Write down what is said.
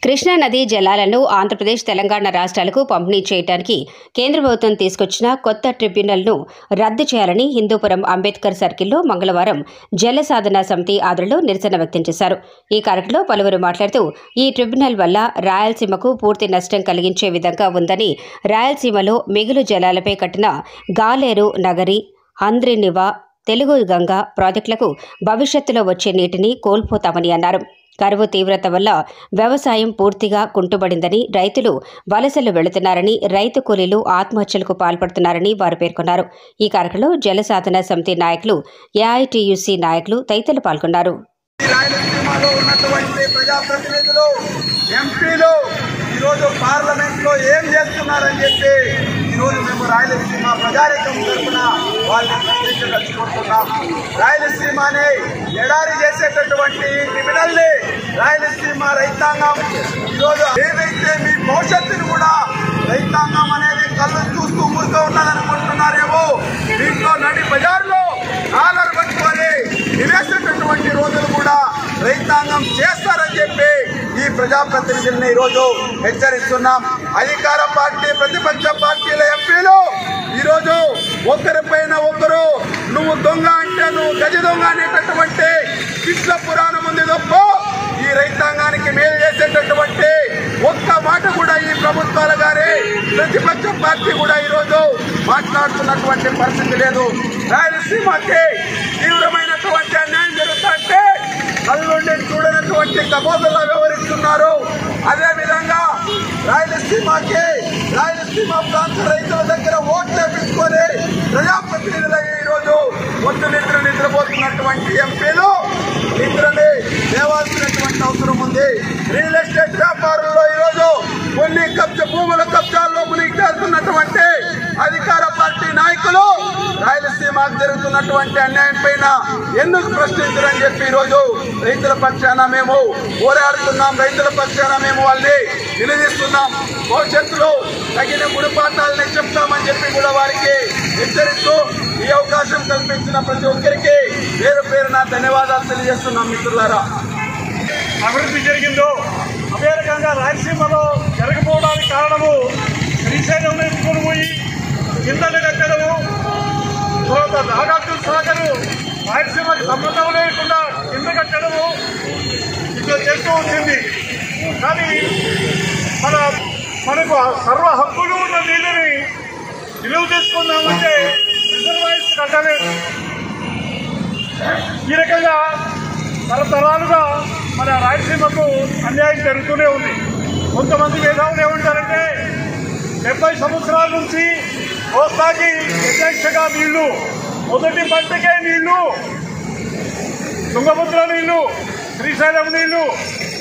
కృష్ణా నదీ జలాలను ఆంధ్రప్రదేశ్ తెలంగాణ రాష్ట్రాలకు పంపిణీ చేయడానికి కేంద్ర ప్రభుత్వం తీసుకొచ్చిన కొత్త ట్రిబ్యునల్ను రద్దు చేయాలని హిందూపురం అంబేద్కర్ సర్కిల్లో మంగళవారం జల సాధన సమితి ఆదరణలో నిరసన వ్యక్తం చేశారు ఈ కార్యక్రమంలో పలువురు మాట్లాడుతూ ఈ ట్రిబ్యునల్ వల్ల రాయలసీమకు పూర్తి నష్టం కలిగించే విధంగా ఉందని రాయలసీమలో మిగులు జలాలపై కట్టిన గాలేరు నగరి అంద్రినివా తెలుగు గంగ ప్రాజెక్టులకు భవిష్యత్తులో వచ్చే నీటిని కోల్పోతామని అన్నారు కరువు తీవ్రత వల్ల వ్యవసాయం పూర్తిగా కుంటుబడిందని రైతులు వలసలు వెళుతున్నారని రైతు కూలీలు ఆత్మహత్యలకు పాల్పడుతున్నారని వారు పేర్కొన్నారు ఈ కార్యక్రమంలో జలసాధన సమితి నాయకులు ఏఐటియుసి నాయకులు తదితరులు పాల్గొన్నారు ఈ రాయలసీమలో ఉన్నటువంటి ప్రజాప్రతినిధులు ఎంపీలు ఈరోజు పార్లమెంట్ లో ఏం చేస్తున్నారని చెప్పి ఈరోజు మేము రాయలసీమ ప్రజారికం తరఫున వాళ్ళని ప్రశ్నించదలుచుకుంటున్నాం రాయలసీమని ఎడారి చేసేటటువంటి క్రిమినల్ ని రాయలసీమ రైతాంగం ఈరోజు ఏదైతే మీ భవిష్యత్తును కూడా రైతాంగం అనేది కళ్ళు చూస్తూ ఊరుతూ ఉన్నదనుకుంటున్నారేమో దీంట్లో నడి బజార్లో ఆలర్ పట్టుకొని నివేసేటటువంటి రోజులు కూడా రైతాంగం చేస్తారని చెప్పి ఈ ప్రజాప్రతినిధుల్ని ఈరోజు హెచ్చరిస్తున్నాం అధికార పార్టీ ప్రతిపక్ష పార్టీల ఎంపీలు ఈరోజు ఒకరిపైన ఒకరు నువ్వు దొంగ అంటే నువ్వు గజ దొంగ అనేటటువంటి కృష్ణ పురాణం ఉంది తప్ప ఈ రైతాంగానికి మేలు చేసేటటువంటి ఒక్క మాట కూడా ఈ ప్రభుత్వాల గారి ప్రతిపక్ష పార్టీ కూడా ఈరోజు మాట్లాడుతున్నటువంటి పరిస్థితి లేదు రాయలసీమకి తీవ్రమైనటువంటి అన్యాయం జరుగుతుంటే కళ్ళుండి చూడనటువంటి కపోతలా వ్యవహరిస్తున్నారు అదే విధంగా రాయలసీమకి రాయలసీమ ప్రాంత రైతుల దగ్గర ఓట్లు వేపించుకొని ప్రజాప్రతినిధులై ఈరోజు ఒట్టు నిద్ర నిద్రపోతున్నటువంటి ఎంపీలు నిద్రని లేవాల్సినటువంటి అవసరం ఉంది రియల్ ఎస్టేట్ వ్యాపారుల్లో ఈరోజు కొన్ని కబ్జ భూముల కబ్జాల్లో మునిగి చేస్తున్నటువంటి అధికార పార్టీ నాయకులు రాయలసీమకు జరుగుతున్నటువంటి అన్యాయం పైన ఎందుకు ప్రశ్నించరని చెప్పి ఈరోజు రైతుల పక్షాన మేము పోరాడుతున్నాం రైతుల పక్షాన మేము వాళ్ళని నిలదీస్తున్నాం భవిష్యత్తులో తగిన గుణపాఠాలని చెప్తామని చెప్పి కూడా వారికి హెచ్చరిస్తూ ఈ అవకాశం కల్పించిన ప్రతి ఒక్కరికి పేరు పేరున ధన్యవాదాలు తెలియజేస్తున్నాం మిత్రులారా అభివృద్ధి జరిగిందో అదే రకంగా రాయలసీమలో జరగకపోవడానికి కారణము శ్రీశైలం ఎత్తుకొని పోయి కిందలు కట్టడము తర్వాత నాగార్జున సాగర్ రాయలసీమకు సంబంధం లేకుండా కింద కట్టడము ఇట్లా చేస్తూ వచ్చింది కానీ మన మనకు ఆ సర్వ హక్కులు ఉన్న నీళ్ళని నిలువ చేసుకుందామంటే రిజర్వాయర్స్ కట్టలేదు ఈ రకంగా తరతరాలుగా మన రాయలసీమకు అన్యాయం జరుగుతూనే ఉంది కొంతమంది మేధావులు ఏమంటారంటే డెబ్బై సంవత్సరాల నుంచి కోస్తాకి యథేచ్ఛగా నీళ్లు మొదటి పంటకే నీళ్లు తుంగభద్ర నీళ్లు శ్రీశైలం నీళ్లు